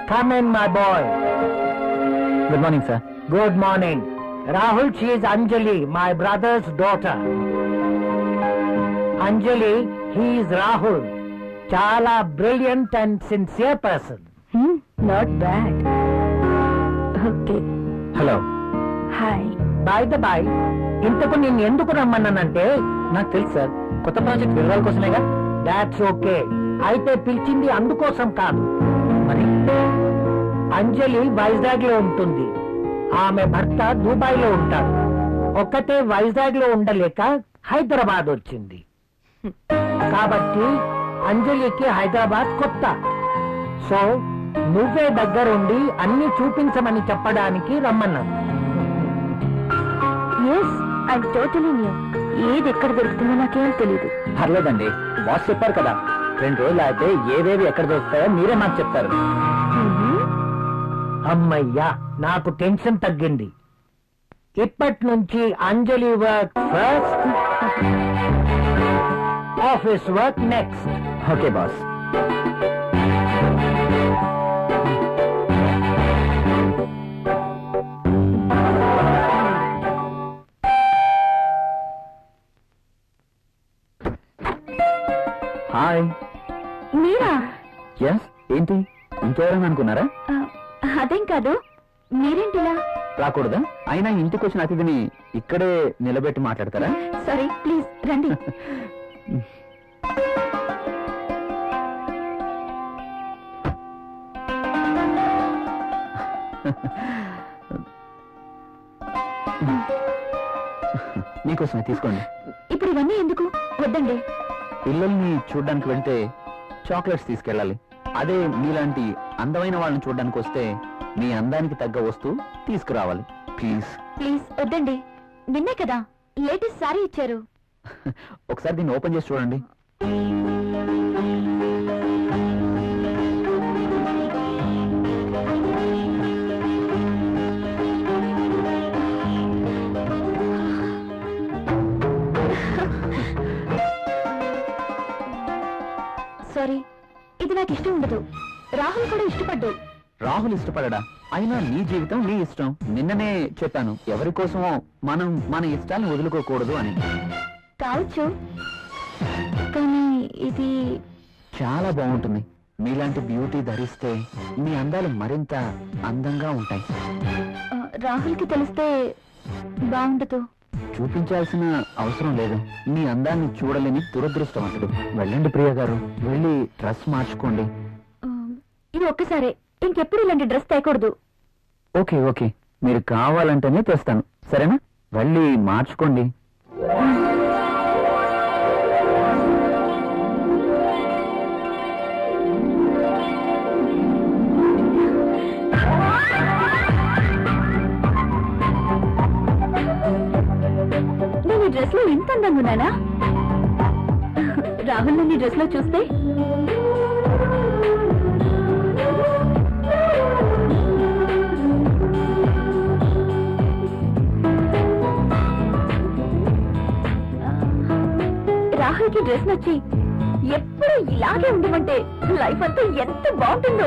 Come in, my boy. Good morning sir Good morning. Rahul, she is Anjali, my brother's daughter. Anjali, he is Rahul. Chala brilliant and sincere person. Not bad okay hello hi By the by, ఇంతకు నేను ఎందుకు రమ్మన్నానంటే నాకు తెలుసు sir కొత్త project వివరాల కోసమేగా that's okay అయితే పిలిచింది అందుకోసం కాదు మరి అంజలి వైజాగ్ లో ఉంటుంది ఆమె భర్త దుబాయ్ లో ఉంటాడు ఒక్కతే వైజాగ్ లో ఉండలేక హైదరాబాద్ వచ్చింది కాబట్టి అంజలికి హైదరాబాద్ కొత్త సో నువ్వే దగ్గరుండి అన్ని చూపించమని చెప్పడానికి రమ్మన్నాను ఎస్ ఐ టోటలీ న్యూ ఏది ఎక్కడ దొరుకుతుందో నాకేం తెలియదు పర్లేదండి బాస్ చెప్పారు కదా రెండు రోజులు అయితే ఏవేవి ఎక్కడ దొరుకుతాయో మీరే మాకు చెప్తారు అమ్మయ్యా నాకు టెన్షన్ తగ్గింది ఇప్పటి నుంచి Anjali work first office work next okay boss hi Meera yes ఏంటి ఇంకెవరైనా అనుకున్నారా ఆ, అదేం కాదు మీరేంటిలా రాకూడదా అయినా ఇంటికి వచ్చిన అతిథిని ఇక్కడే నిలబెట్టి మాట్లాడతారా సారీ ప్లీజ్ రండి మీకోసమే తీసుకోండి ఇప్పుడు ఇవన్నీ ఎందుకు వద్దండి పిల్లల్ని చూడడానికి వెళ్తే చాక్లెట్స్ తీసుకెళ్ళాలి అదే మీలాంటి అందమైన వాళ్ళని చూడడానికి వస్తే మీ అందానికి తగ్గ వస్తువు తీసుకురావాలి ప్లీజ్ ప్లీజ్ వద్దండి నిన్నే కదా లేటెస్ట్ సారీ ఇచ్చారు ఒకసారి దీన్ని ఓపెన్ చేసి చూడండి సారీ ఇది నాకు ఇష్టం ఉండదు రాహుల్ కూడా ఇష్టపడ్డు రాహుల్ ఇష్టపడడా అయినా నీ జీవితం నీ ఇష్టం నిన్ననే చెప్పాను ఎవరి కోసమో మనం మన ఇష్టాలను వదులుకోకూడదు అని కావచ్చు కానీ ఇది చాలా బాగుంటుంది మీలాంటి బ్యూటీ ధరిస్తే మీ అందాలు మరింత అందంగా ఉంటాయి ఆ, రాహుల్కి తెలిస్తే బాగుండదు చూపించాల్సిన అవసరం లేదు మీ అందాన్ని చూడలేని దురదృష్టవంతుడు వెళ్ళండి ప్రియ గారు వెళ్ళి డ్రెస్ మార్చుకోండి ఆ, ఇది ఒక్కసారే ఇంకెప్పుడు ఇలాంటి డ్రెస్ తేయకూడదు ఓకే ఓకే మీరు కావాలంటేనే తెస్తాను సరేనా వెళ్ళి మార్చుకోండి నేను ఈ డ్రెస్ లో ఎంత అందంగా ఉన్నానా రాహుల్ నన్ను ఈ డ్రెస్ లో చూస్తే రాహుల్ కి డ్రెస్ నచ్చి ఎప్పుడు ఇలాగే ఉండమంటే లైఫ్ అంతా ఎంత బాగుంటుందో